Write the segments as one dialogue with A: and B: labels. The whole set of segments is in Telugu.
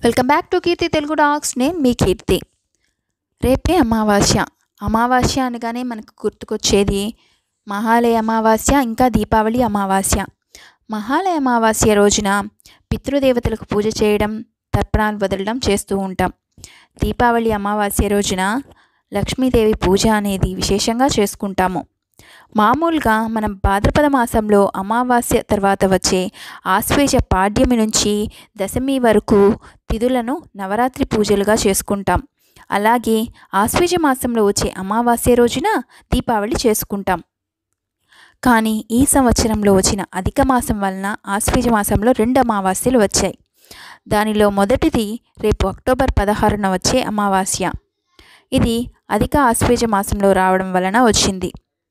A: welcome back to Keerthi Telugu talks name మీ కీర్తి రేపే అమావాస్య అమావాస్య అనగానే మనకు గుర్తుకొచ్చేది మహాలయ అమావాస్య ఇంకా దీపావళి అమావాస్య మహాలయ అమావాస్య రోజున పితృదేవతలకు పూజ చేయడం తర్పణాలు వదలడం చేస్తూ ఉంటాం దీపావళి అమావాస్య రోజున లక్ష్మీదేవి పూజ అనేది విశేషంగా చేసుకుంటాము మామూలుగా మనం భాద్రపద మాసంలో అమావాస్య తర్వాత వచ్చే ఆశ్వేజ పాడ్యమి నుంచి దశమి వరకు తిథులను నవరాత్రి పూజలుగా చేసుకుంటాం అలాగే ఆశ్వేజ మాసంలో వచ్చే అమావాస్య రోజున దీపావళి చేసుకుంటాం కానీ ఈ సంవత్సరంలో వచ్చిన అధిక మాసం వలన ఆశ్వేజ మాసంలో రెండు అమావాస్యలు వచ్చాయి దానిలో మొదటిది రేపు అక్టోబర్ పదహారున వచ్చే అమావాస్య ఇది అధిక ఆశ్వేజ మాసంలో రావడం వలన వచ్చింది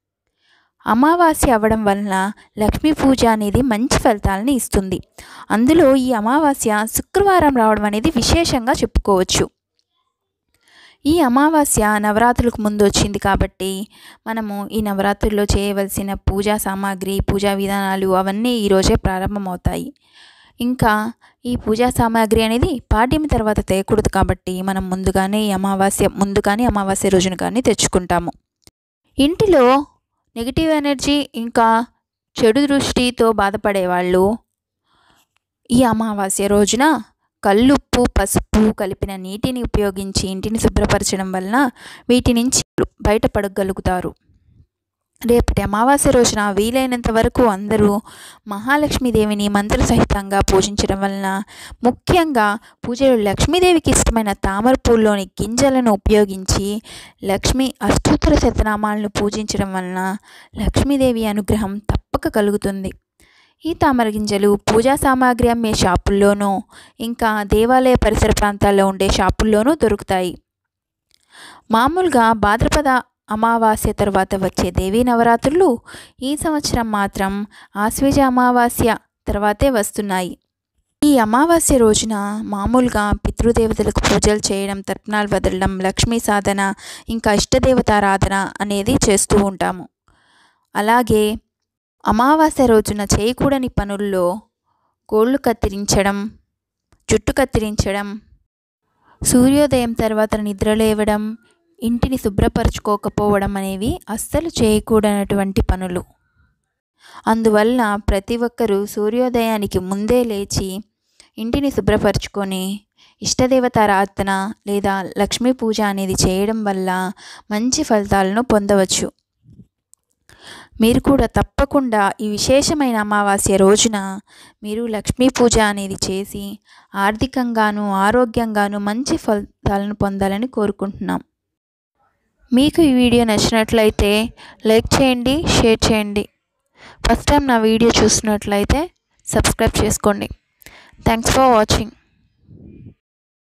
A: అమావాస్య అవ్వడం వలన లక్ష్మీ పూజ అనేది మంచి ఫలితాలని ఇస్తుంది అందులో ఈ అమావాస్య శుక్రవారం రావడం అనేది విశేషంగా చెప్పుకోవచ్చు ఈ అమావాస్య నవరాత్రులకు ముందు వచ్చింది కాబట్టి మనము ఈ నవరాత్రుల్లో చేయవలసిన పూజా సామాగ్రి పూజా విధానాలు అవన్నీ ఈరోజే ప్రారంభమవుతాయి ఇంకా ఈ పూజా సామాగ్రి అనేది పాడ్యమి తర్వాత తేయకూడదు కాబట్టి మనం ముందుగానే ఈ అమావాస్య ముందుగానే అమావాస్య రోజున కానీ తెచ్చుకుంటాము ఇంటిలో నెగిటివ్ ఎనర్జీ ఇంకా చెడు దృష్టితో బాధపడే వాళ్ళు ఈ అమావాస్య రోజున కల్లుప్పు పసుపు కలిపిన నీటిని ఉపయోగించి ఇంటిని శుభ్రపరచడం వలన వీటి నుంచి బయటపడగలుగుతారు రేపటి అమావాస్య రోజున వీలైనంత వరకు అందరూ మహాలక్ష్మీదేవిని మంత్రసహితంగా పూజించడం వలన ముఖ్యంగా పూజలో లక్ష్మీదేవికి ఇష్టమైన తామర పూల్లోని గింజలను ఉపయోగించి లక్ష్మీ అష్టోత్తర శతనామాలను పూజించడం వలన లక్ష్మీదేవి అనుగ్రహం తప్పక కలుగుతుంది ఈ తామర గింజలు పూజా సామాగ్రి అమ్మే షాపుల్లోనూ ఇంకా దేవాలయ పరిసర ప్రాంతాల్లో ఉండే షాపుల్లోనూ దొరుకుతాయి మామూలుగా భాద్రపద అమావాస్య తర్వాత వచ్చే దేవీ నవరాత్రులు ఈ సంవత్సరం మాత్రం ఆశ్వేజ అమావాస్య తర్వాతే వస్తున్నాయి ఈ అమావాస్య రోజున మామూలుగా పితృదేవతలకు పూజలు చేయడం తర్పణాలు వదలడం లక్ష్మీ సాధన ఇంకా ఇష్టదేవతారాధన అనేది చేస్తూ ఉంటాము అలాగే అమావాస్య రోజున చేయకూడని పనుల్లో గోళ్ళు కత్తిరించడం జుట్టు కత్తిరించడం సూర్యోదయం తర్వాత నిద్రలేవడం ఇంటిని శుభ్రపరచుకోకపోవడం అనేవి అస్సలు చేయకూడనటువంటి పనులు అందువల్ల ప్రతి ఒక్కరూ సూర్యోదయానికి ముందే లేచి ఇంటిని శుభ్రపరచుకొని ఇష్టదేవతారాధన లేదా లక్ష్మీ పూజ అనేది చేయడం వల్ల మంచి ఫలితాలను పొందవచ్చు మీరు కూడా తప్పకుండా ఈ విశేషమైన అమావాస్య రోజున మీరు లక్ష్మీ పూజ అనేది చేసి ఆర్థికంగాను ఆరోగ్యంగాను మంచి ఫలితాలను పొందాలని కోరుకుంటున్నాం మీకు ఈ వీడియో నచ్చినట్లయితే లైక్ చేయండి షేర్ చేయండి ఫస్ట్ టైం నా వీడియో చూసినట్లయితే సబ్స్క్రైబ్ చేసుకోండి థ్యాంక్స్ ఫర్ వాచింగ్